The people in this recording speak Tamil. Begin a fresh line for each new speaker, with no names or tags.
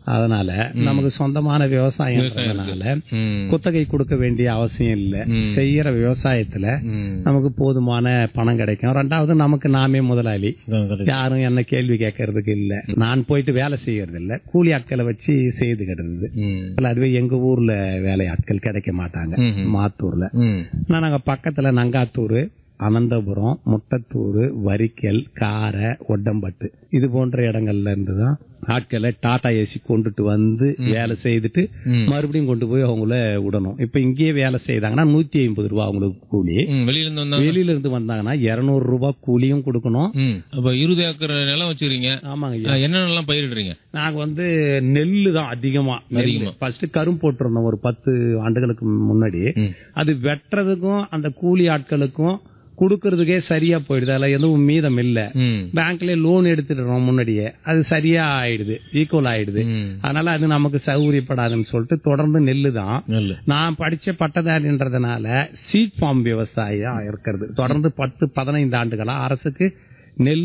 அதனால நமக்கு சொந்தமான விவசாயம்ன்றதுனால
ம்.
குத்தகை கொடுக்க வேண்டிய அவசியம் இல்ல செய்யற விவசாயத்துல
ம்.
நமக்கு போதுமான பணம் கிடைக்கும் ரெண்டாவது நமக்கு நாமே முதலாளி
அதான் correct.
யாரும் என்ன கேள்வி கேட்கறதுக்கு இல்ல நான் போயிட்டு வேலை செய்யறது இல்ல கூலி ஆட்களை வச்சு செய்துக்கிறது
ம்.
அதுவே எங்க ஊர்ல வேலை ஆட்கள் கிடைக்க மாட்டாங்க
ம்ஹும்.
மாத்தூர்ல
ம்.
ஆனா நாங்க பக்கத்துல நங்காத்தூர் அனந்தபுரம் முட்டத்தூர் வரிக்கல் காரை ஒட்டம்பட்டு இது போன்ற இடங்கள்ல இருந்து தான் ஆட்களை டாடா ஏசி கொண்டுட்டு வந்து வேலை செய்துட்டு
ம்.
மறுபடியும் கொண்டு போய் அவங்கள விடணும் இப்ப இங்கேயே வேலை செய்தாங்கன்னா நூத்தி ஐம்பது ரூபாய் அவங்களுக்கு கூலி
ம். வெளியில இருந்து வந்தாங்க
வெளியில இருந்து வந்தாங்கன்னா இருநூறு ரூபாய் கூலியும் கொடுக்கணும்
ம். அப்ப இருபது ஏக்கர் நிலம் வச்சிருக்கீங்க
ஆமாங்க ஐயா
அஹ், என்னென்னலாம் பயிரிடுறீங்க
நாங்க வந்து நெல்லு தான் அதிகமா
அதிகமா.
ஃபர்ஸ்ட் கரும் போட்டிருந்தோம் ஒரு பத்து ஆண்டுகளுக்கு முன்னாடி
ம்.
அது வெட்டுறதுக்கும் அந்த கூலி ஆட்களுக்கும் கொடுக்கறதுக்கே சரியா போயிடுது அதுல எதுவும் மீதம் இல்ல
ம்.
பேங்க்ல லோன் எடுத்துடுறோம் முன்னாடியே அது சரியா ஆயிடுது ஈக்குவல் ஆயிடுது
ம்.
அதனால அது நமக்கு சௌகரியப்படாதுன்னு சொல்லிட்டு தொடர்ந்து நெல்லு தான்
நல்ல
நான் படிச்ச பட்டதாரின்றதுனால சீட் ஃபார்ம் விவசாயம் இருக்கிறது தொடர்ந்து பத்து பதினைந்து ஆண்டுகளா அரசுக்கு நெல்